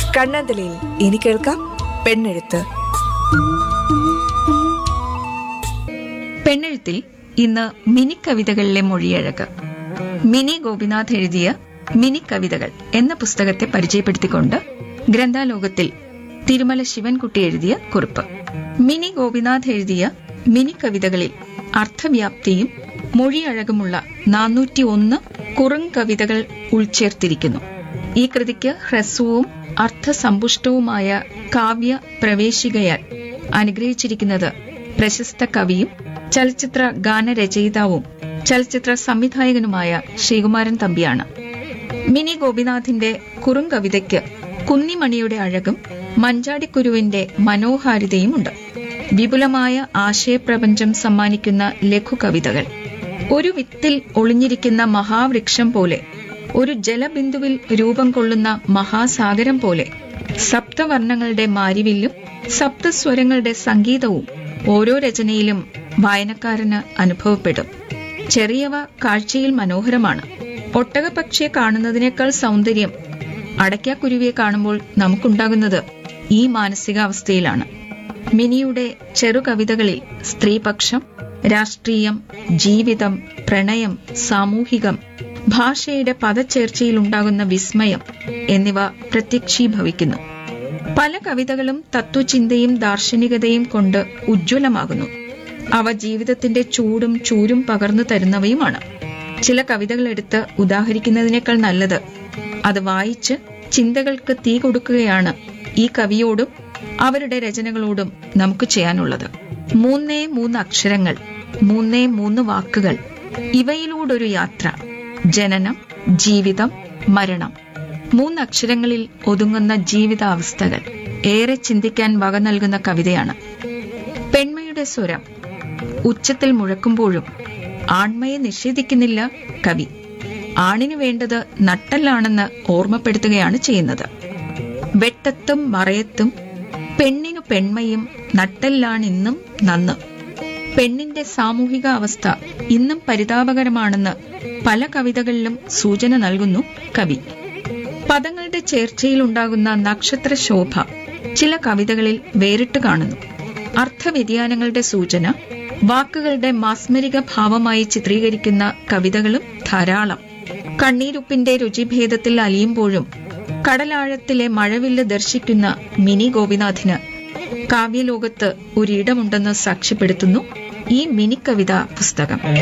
കണ്ണാന്തലയിൽ ഇനി കേൾക്കാം പെണ്ണെഴുത്ത് പെണ്ണെഴുത്തിൽ ഇന്ന് മിനി കവിതകളിലെ മൊഴിയഴക് മിനി ഗോപിനാഥ് എഴുതിയ മിനി കവിതകൾ എന്ന പുസ്തകത്തെ പരിചയപ്പെടുത്തിക്കൊണ്ട് ഗ്രന്ഥാലോകത്തിൽ തിരുമല ശിവൻകുട്ടി എഴുതിയ കുറിപ്പ് മിനി ഗോപിനാഥ് എഴുതിയ മിനി കവിതകളിൽ അർത്ഥവ്യാപ്തിയും മൊഴിയഴകുമുള്ള നാനൂറ്റി ഒന്ന് കുറുങ്കവിതകൾ ഉൾച്ചേർത്തിരിക്കുന്നു ഈ കൃതിക്ക് ഹ്രസ്വവും അർത്ഥസമ്പുഷ്ടവുമായ കാവ്യ പ്രവേശികയാൽ അനുഗ്രഹിച്ചിരിക്കുന്നത് പ്രശസ്ത കവിയും ചലച്ചിത്ര ഗാനരചയിതാവും ചലച്ചിത്ര സംവിധായകനുമായ ശ്രീകുമാരൻ തമ്പിയാണ് മിനി ഗോപിനാഥിന്റെ കുറുങ്കവിതയ്ക്ക് കുന്നിമണിയുടെ അഴകും മഞ്ചാടിക്കുരുവിന്റെ മനോഹാരിതയുമുണ്ട് വിപുലമായ ആശയപ്രപഞ്ചം സമ്മാനിക്കുന്ന ലഘുകവിതകൾ ഒരു വിത്തിൽ ഒളിഞ്ഞിരിക്കുന്ന മഹാവൃക്ഷം പോലെ ഒരു ജലബിന്ദുവിൽ രൂപം കൊള്ളുന്ന മഹാസാഗരം പോലെ സപ്തവർണ്ണങ്ങളുടെ മാരിവില്ലും സപ്തസ്വരങ്ങളുടെ സംഗീതവും ഓരോ രചനയിലും വായനക്കാരന് അനുഭവപ്പെടും ചെറിയവ കാഴ്ചയിൽ മനോഹരമാണ് ഒട്ടകപക്ഷിയെ കാണുന്നതിനേക്കാൾ സൗന്ദര്യം അടയ്ക്കാക്കുരുവിയെ കാണുമ്പോൾ നമുക്കുണ്ടാകുന്നത് ഈ മാനസികാവസ്ഥയിലാണ് മിനിയുടെ ചെറുകവിതകളിൽ സ്ത്രീപക്ഷം രാഷ്ട്രീയം ജീവിതം പ്രണയം സാമൂഹികം ഭാഷയുടെ പദച്ചേർച്ചയിലുണ്ടാകുന്ന വിസ്മയം എന്നിവ പ്രത്യക്ഷീഭവിക്കുന്നു പല കവിതകളും തത്വചിന്തയും ദാർശനികതയും കൊണ്ട് ഉജ്ജ്വലമാകുന്നു അവ ജീവിതത്തിന്റെ ചൂടും ചൂരും പകർന്നു തരുന്നവയുമാണ് ചില കവിതകൾ എടുത്ത് ഉദാഹരിക്കുന്നതിനേക്കാൾ നല്ലത് അത് വായിച്ച് ചിന്തകൾക്ക് തീ കൊടുക്കുകയാണ് ഈ കവിയോടും അവരുടെ രചനകളോടും നമുക്ക് ചെയ്യാനുള്ളത് മൂന്നേ മൂന്ന് അക്ഷരങ്ങൾ മൂന്നേ മൂന്ന് വാക്കുകൾ ഇവയിലൂടൊരു യാത്ര ജനനം ജീവിതം മരണം മൂന്നക്ഷരങ്ങളിൽ ഒതുങ്ങുന്ന ജീവിതാവസ്ഥകൾ ഏറെ ചിന്തിക്കാൻ വക നൽകുന്ന കവിതയാണ് പെൺമയുടെ സ്വരം ഉച്ചത്തിൽ മുഴക്കുമ്പോഴും ആൺമയെ നിഷേധിക്കുന്നില്ല കവി ആണിനു വേണ്ടത് നട്ടല്ലാണെന്ന് ഓർമ്മപ്പെടുത്തുകയാണ് ചെയ്യുന്നത് വെട്ടത്തും മറയത്തും പെണ്ണിനു പെൺമയും നട്ടെല്ലാണിന്നും നന്ന് പെണ്ണിന്റെ സാമൂഹിക അവസ്ഥ ഇന്നും പരിതാപകരമാണെന്ന് പല കവിതകളിലും സൂചന നൽകുന്നു കവി പദങ്ങളുടെ ചേർച്ചയിലുണ്ടാകുന്ന നക്ഷത്ര ശോഭ ചില കവിതകളിൽ വേറിട്ട് കാണുന്നു അർത്ഥവ്യതിയാനങ്ങളുടെ സൂചന വാക്കുകളുടെ മാസ്മരിക ഭാവമായി ചിത്രീകരിക്കുന്ന കവിതകളും ധാരാളം കണ്ണീരുപ്പിന്റെ രുചിഭേദത്തിൽ അലിയുമ്പോഴും കടലാഴത്തിലെ മഴവില്ല് ദർശിക്കുന്ന മിനി ഗോപിനാഥിന് കാവ്യലോകത്ത് ഒരിടമുണ്ടെന്ന് സാക്ഷ്യപ്പെടുത്തുന്നു ഈ മിനി കവിതാ പുസ്തകം